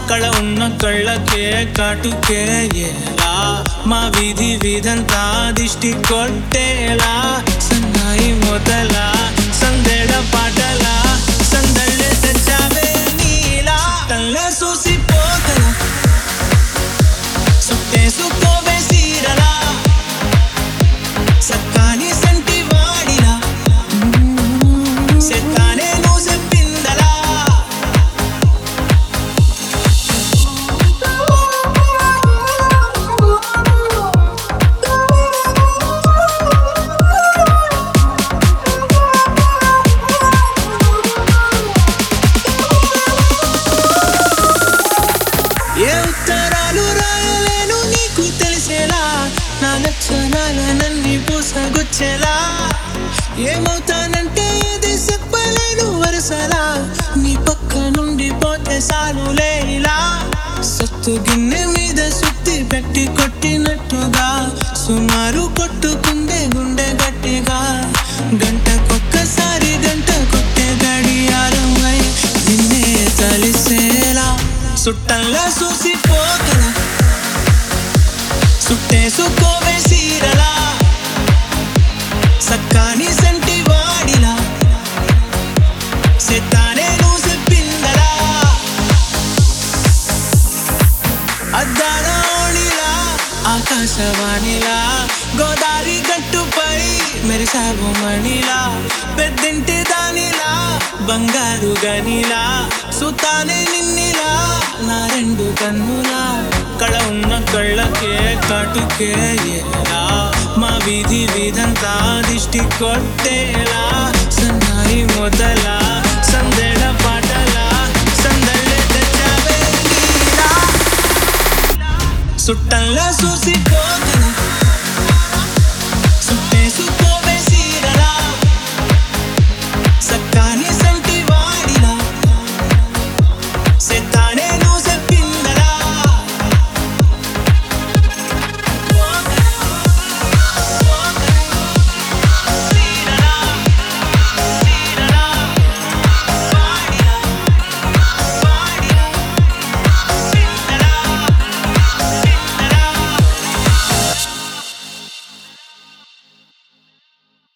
కళ ఉన్న కళ్ళకే కాటుకే ఎలా మా వీధి వీధంతా దిష్టి కొట్టేలా సన్నాయి మొదల సందెడ పాటల సందళ్ళే తెచ్చావే నీలా తల్లే చూసి పోతల సుట్టేసుకోవే సీరలా సక్కాని సంటి వాడిలా సెత్తానే నువ్వు చెప్పిందలా ఏ ఉత్తరాలు రాయలేను నీకు తెలిసేలా నా లక్షణాలనన్నీ పూసగుచ్చేలా ఏమవుతానంటే ఏది చెప్పలేను వరుసలా నీ పక్క నుండి పోతే సాలులే ఇలా సత్తు గిన్నె మీద సుత్తి పెట్టి కొట్టినట్టుగా సుమారు కొట్టుకుందే గుండె గట్టిగా గంటకొక్కసారి గంట కొట్టే గడియారమై నిన్నే తలిసేలా సుట్టంలా చూసి పోగల సుట్టేసుకోవే సీరలా సక్కాని సంటి వాడిలా సెత్తానే నువ్వు చెప్పిందలా అద్దాల ఓణిలా ఆకాశవాణిలా గోదావరి గట్టుపై మెరిసాగు మణిలా పెద్దింటి దానిలా బంగారు గనిలా సుతానే నిన్నిలా నా రెండు కన్నులా కళ ఉన్న కళ్ళకే కాటుకే ఎలా మా వీధి వీధంతా దిష్టి కొట్టేలా సన్నాయి మొదల సందెడ పాటల సందళ్ళే తెచ్చావే నీలా సుట్టంలా చూసి పోగ